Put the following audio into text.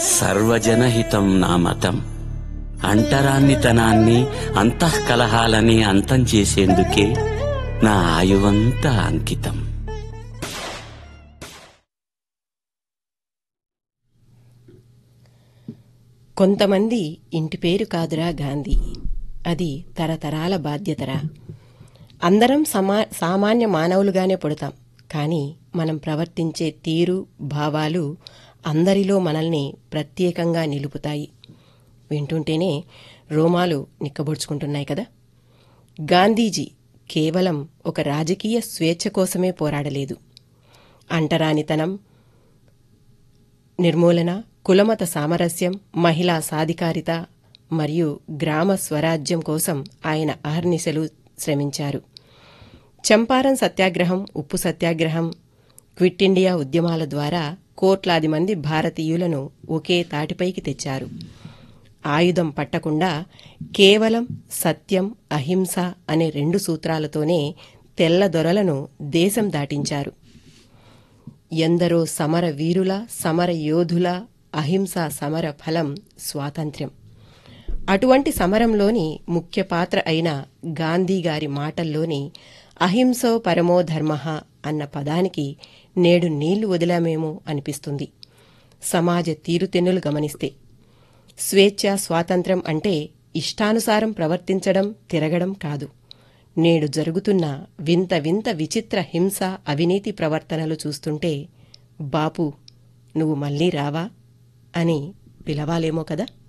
సర్వజనహితం నా మతం అంటరాన్నితనాన్ని అంతఃకలహాలని అంతం చేసేందుకే నా ఆయువంతా అంకితం కొంతమంది ఇంటి పేరు కాదురా గాంధీ అది తరతరాల బాధ్యతరా అందరం సమా సామాన్య మానవులుగానే పుడతాం కానీ మనం ప్రవర్తించే తీరు భావాలు అందరిలో మనల్ని ప్రత్యేకంగా నిలుపుతాయి వింటుంటేనే రోమాలు నిక్కబొడుచుకుంటున్నాయి కదా గాంధీజీ కేవలం ఒక రాజకీయ స్వేచ్ఛ కోసమే పోరాడలేదు అంటరానితనం నిర్మూలన కులమత సామరస్యం మహిళా సాధికారిత మరియు గ్రామ స్వరాజ్యం కోసం ఆయన అహర్నిశలు శ్రమించారు చంపారన్ సత్యాగ్రహం ఉప్పు సత్యాగ్రహం క్విట్ ఇండియా ఉద్యమాల ద్వారా కోట్లాది మంది భారతీయులను ఒకే తాటిపైకి తెచ్చారు ఆయుధం పట్టకుండా కేవలం సత్యం అహింస అనే రెండు సూత్రాలతోనే తెల్ల దొరలను దేశం దాటించారు ఎందరో సమర వీరుల సమర యోధుల అహింసా సమర ఫలం స్వాతంత్ర్యం అటువంటి సమరంలోని ముఖ్య పాత్ర అయిన గాంధీ గారి మాటల్లోని అహింసో పరమో ధర్మ అన్న పదానికి నేడు నీళ్లు వదిలామేమో అనిపిస్తుంది సమాజ తీరుతెన్నులు గమనిస్తే స్వేచ్ఛ స్వాతంత్ర్యం అంటే ఇష్టానుసారం ప్రవర్తించడం తిరగడం కాదు నేడు జరుగుతున్న వింత వింత విచిత్ర హింస అవినీతి ప్రవర్తనలు చూస్తుంటే బాపు నువ్వు మళ్ళీ రావా అని పిలవాలేమో కదా